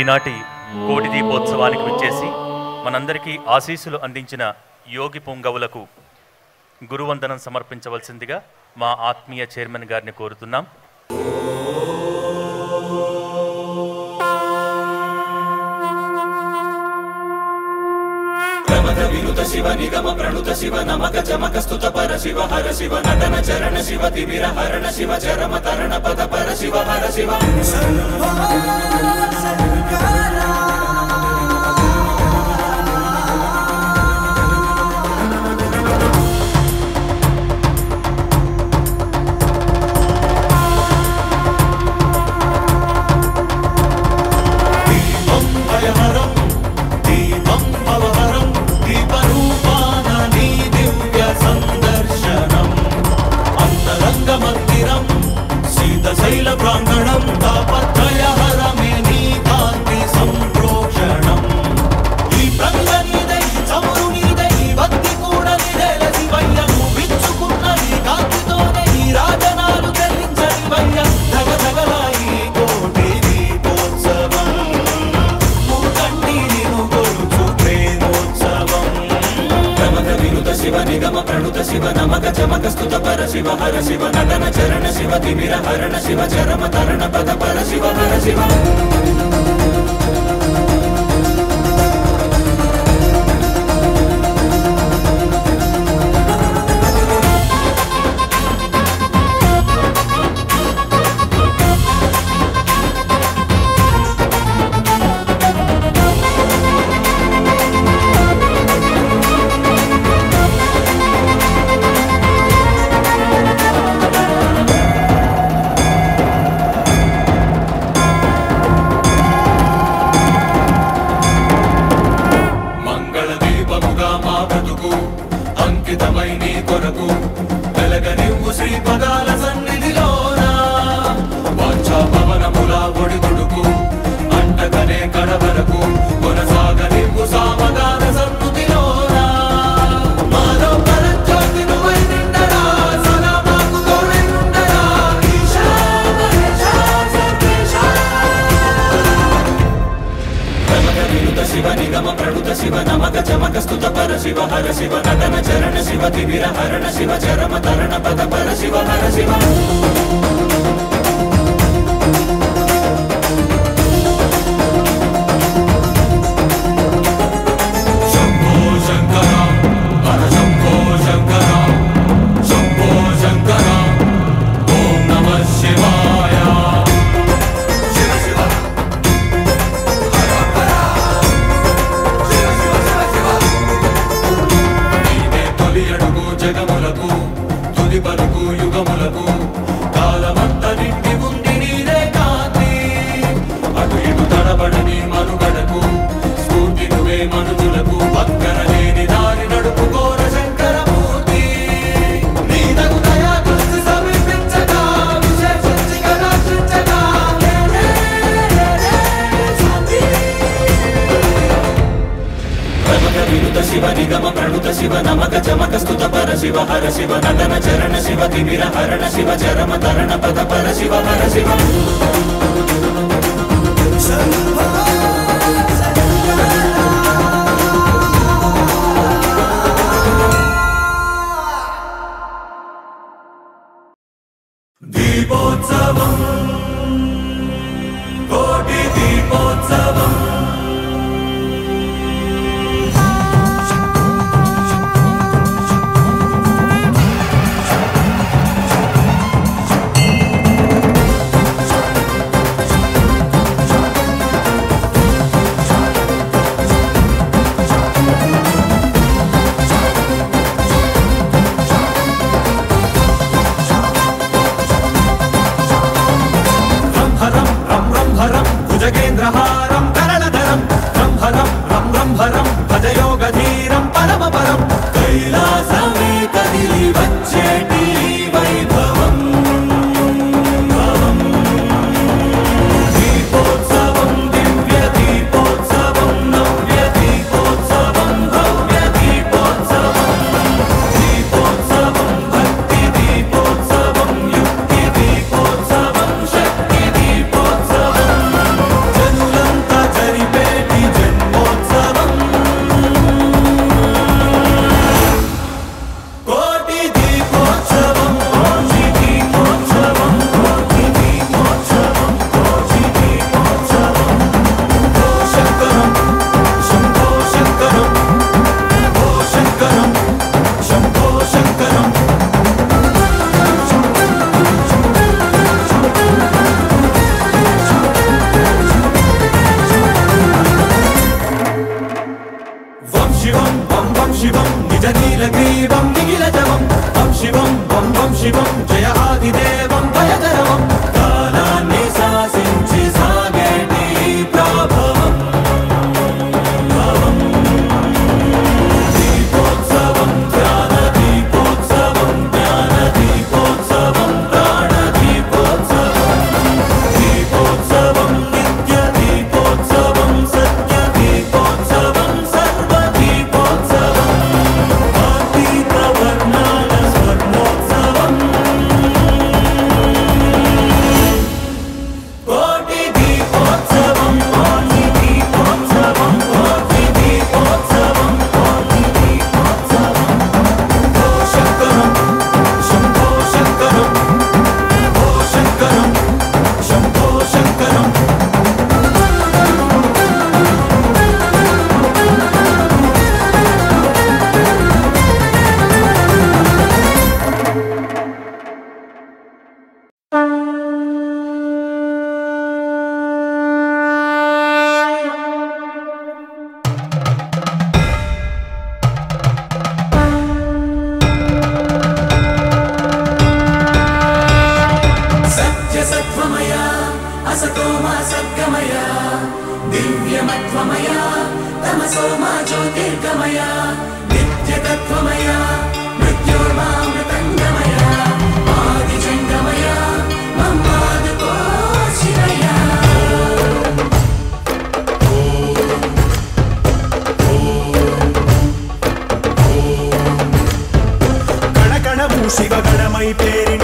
ఈనాటి కోటి దీపోత్సవానికి విచ్చేసి మనందరికీ ఆశీస్సులు అందించిన యోగి పుంగవులకు గురువందనం సమర్పించవలసిందిగా మా ఆత్మీయ చైర్మన్ గారిని కోరుతున్నాం ప్రమద వినుత శివ నిగమ ప్రణుత శివ నమక చమక స్తుత పర శివ హర శివ నటన చరణ శివ తిమిర హరణ శివ చరమ తరణ పద పర శివ హర శివ దీపం భయహరం దీపం భవహరం దీపరూపాన నీ దివ్య సందర్శనం అంతరంగ మందిరం శీతశైల ప్రాంగణం తాపత్రయహరమే నీ కాంతి సంప్రోక్షణం ఈ ప్రంగ నీదై చమురు నీదై భక్తి కూడా నిదేల శివయ్య విచ్చుకున్న ఈ కాంతితోనే ఈ రాజనాలు చెల్లించని వయ్య ధగ ధగలాయి కోటి దీపోత్సవం ముకంటి నిను కొలుచు ప్రేమోత్సవం ప్రమద వినుత శివ నిగమ ప్రణుత శివ నమక చమక స్తుత పర శివ హర శివ నటన చరణ శివ తిమిర హరణ శివ చరమ తరణ పద పర శివ హర శివ మంగళ దీపముగా మా బ్రతుకు అంకితమై నీ కొరకు వెలగనివ్వు శ్రీ పదాల సన్నిధిలోన వాంఛా పవనముల ఒడిదుడుకు అంటకనే కడవరకు కొనసాగనివ్వు సామగాన సన్నుతిలోన మాలో పరంజ్యోతి నువ్వై నిండరా సదా మాకు తోడై ఉండరా ఈశా మహేశా సర్వేశా ప్రమద వినుత శివ నిగమ ప్రణుత శివ నమక చమక స్తుత పర శివ హర శివ నటన చరణ శివ తిమిర హరణ శివ చరమ తరణ పద పర శివ హర శివ శంభో శంకర హర శంభో శంకర శంభో శంకర ఓం నమ శివాయ శివ శివ నీదే తొలి అడుగు జగములకు తుది పలుకు యుగములకు కాలమంత నిండి ఉంది నీదే కాంతి అటు ఇటు తడబడని మనుగడకు స్ఫూర్తి నువ్వే మనుజులకు పక్కన లేని దారి నడుపుకోర శంకరమూర్తి నీ తగు దయా దృష్టి సమీపించగా విశేషించి కటాక్షించగా లే, లే, లే, లే, శాంతి. ప్రమద వినుత శివ నిగమ ప్రణుత శివ నమక చమక స్తుత పర శివ హర శివ నటన చరణ శివ తిమిర హరణ శివ చరమ తరణ పద పర శివ హర శివ దీపోత్సవం కోటి దీపోత్సవం అనంతమయ నిత్యతత్వమయ మృత్యోర్మామృతంగమయ ఆదిచండమయ మమ్మాదుకో శివయ కణకణము శివగణమై పేరిన